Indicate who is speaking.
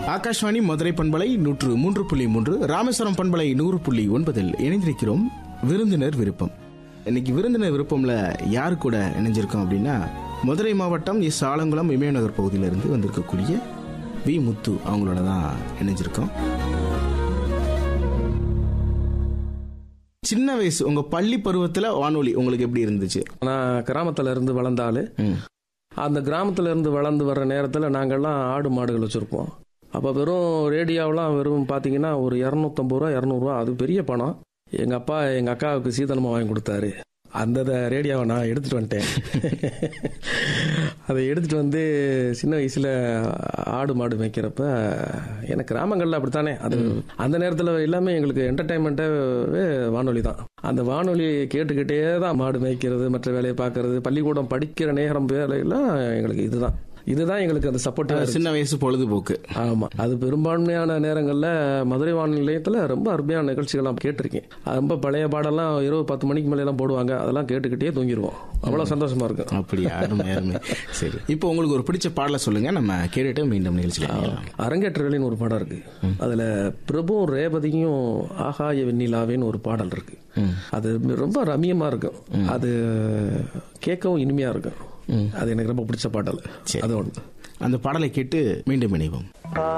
Speaker 1: ஆகாஷ்வாணி மதுரை பண்பலை நூற்று மூன்று புள்ளி மூன்று ராமேஸ்வரம் பண்பலை நூறு புள்ளி ஒன்பதில் இணைந்திருக்கிறோம் விருந்தினர் விருப்பம் இன்னைக்கு விருந்தினர் விருப்பம்ல யாரு கூட இணைஞ்சிருக்கோம் அப்படின்னா மதுரை மாவட்டம் எஸ் ஆலங்குளம் இமயநகர் பகுதியிலிருந்து வந்திருக்கக்கூடிய வி முத்து அவங்களோட தான் இணைஞ்சிருக்கோம் சின்ன வயசு உங்க பள்ளி பருவத்துல வானொலி உங்களுக்கு எப்படி இருந்துச்சு
Speaker 2: நான் கிராமத்துல இருந்து வளர்ந்த ஆளு
Speaker 1: ம்.
Speaker 2: அந்த கிராமத்துல இருந்து வளர்ந்து வர்ற நேரத்தில் நாங்கள்லாம் ஆடு மாடுகள் வச்சுருப்போம் அப்போ வெறும் ரேடியோவெலாம் வெறும் பார்த்தீங்கன்னா ஒரு இரநூத்தம்பது ரூபா இரநூறுவா அது பெரிய பணம் எங்கள் அப்பா எங்கள் அக்காவுக்கு சீதனமாக வாங்கி கொடுத்தாரு அந்த த- ரேடியோவை நான் எடுத்துகிட்டு வந்துட்டேன் அதை எடுத்துகிட்டு வந்து சின்ன வயசில் ஆடு மாடு மேய்க்கிறப்ப எனக்கு கிராமங்களில் அப்படித்தானே அது அந்த நேரத்தில் எல்லாமே எங்களுக்கு என்டர்டைன்மெண்ட்டாகவே வானொலி தான் அந்த வானொலி கேட்டுக்கிட்டே தான் மாடு மேய்க்கிறது மற்ற வேலையை பார்க்கறது பள்ளிக்கூடம் படிக்கிற நேரம் வேலையெல்லாம் எங்களுக்கு இதுதான் இதுதான் எங்களுக்கு அந்த சப்போர்ட்டிவ்
Speaker 1: சின்ன வயசு பொழுதுபோக்கு
Speaker 2: ஆமா அது பெரும்பான்மையான நேரங்கள்ல மதுரை வானொலி நிலையத்துல ரொம்ப அருமையான நிகழ்ச்சிகள்லாம் கேட்டிருக்கேன் அது ரொம்ப பழைய பாடெல்லாம் இரவு பத்து மணிக்கு மேல எல்லாம் போடுவாங்க அதெல்லாம் கேட்டுக்கிட்டே தூங்கிடுவோம் அவ்வளவு சந்தோஷமா இருக்கும்
Speaker 1: அப்படியா அருமை அருமை சரி இப்போ உங்களுக்கு ஒரு பிடிச்ச பாடலை சொல்லுங்க நம்ம கேட்டுட்டு மீண்டும் நிகழ்ச்சியில்
Speaker 2: அரங்கேற்றலின்னு ஒரு படம் இருக்கு அதுல பிரபுவும் ரேவதியும் ஆகாய வெண்ணிலாவேன்னு ஒரு பாடல் இருக்கு அது ரொம்ப ரம்மியமா இருக்கும் அது கேட்கவும் இனிமையா இருக்கும் அது எனக்கு ரொம்ப பிடிச்ச பாடல் அது ஒன்று
Speaker 1: அந்த பாடலை கேட்டு மீண்டும் இணைவோம்